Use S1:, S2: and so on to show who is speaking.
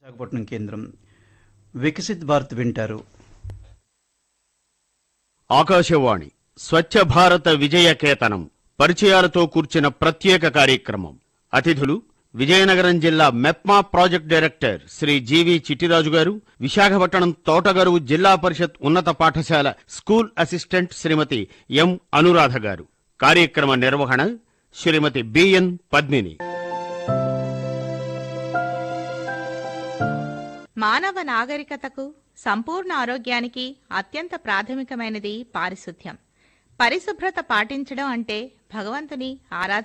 S1: విశాఖపట్నం కేంద్రం వికసిత్ భారత్ వింటారు
S2: ఆకాశవాణి స్వచ్ఛ భారత విజయ కేతనం పరిచయాలతో కూర్చిన ప్రత్యేక కార్యక్రమం అతిథులు విజయనగరం జిల్లా MEPMA project director Shri G V Chittiraju గారు విశాఖపట్నం తోటగరువు జిల్లా పరిషత్ ఉన్నత పాఠశాల school assistant Shrimati M Anuradha గారు కార్యక్రమ నిర్వహణ శ్రీమతి బిఎన్ పద్మిని
S3: మానవ నాగరికతకు సంపూర్ణ ఆరోగ్యానికి అత్యంత ప్రాథమికమైనది పారిశుధ్యం పరిశుభ్రత పాటించడం అంటే భగవంతుని ఆరాధన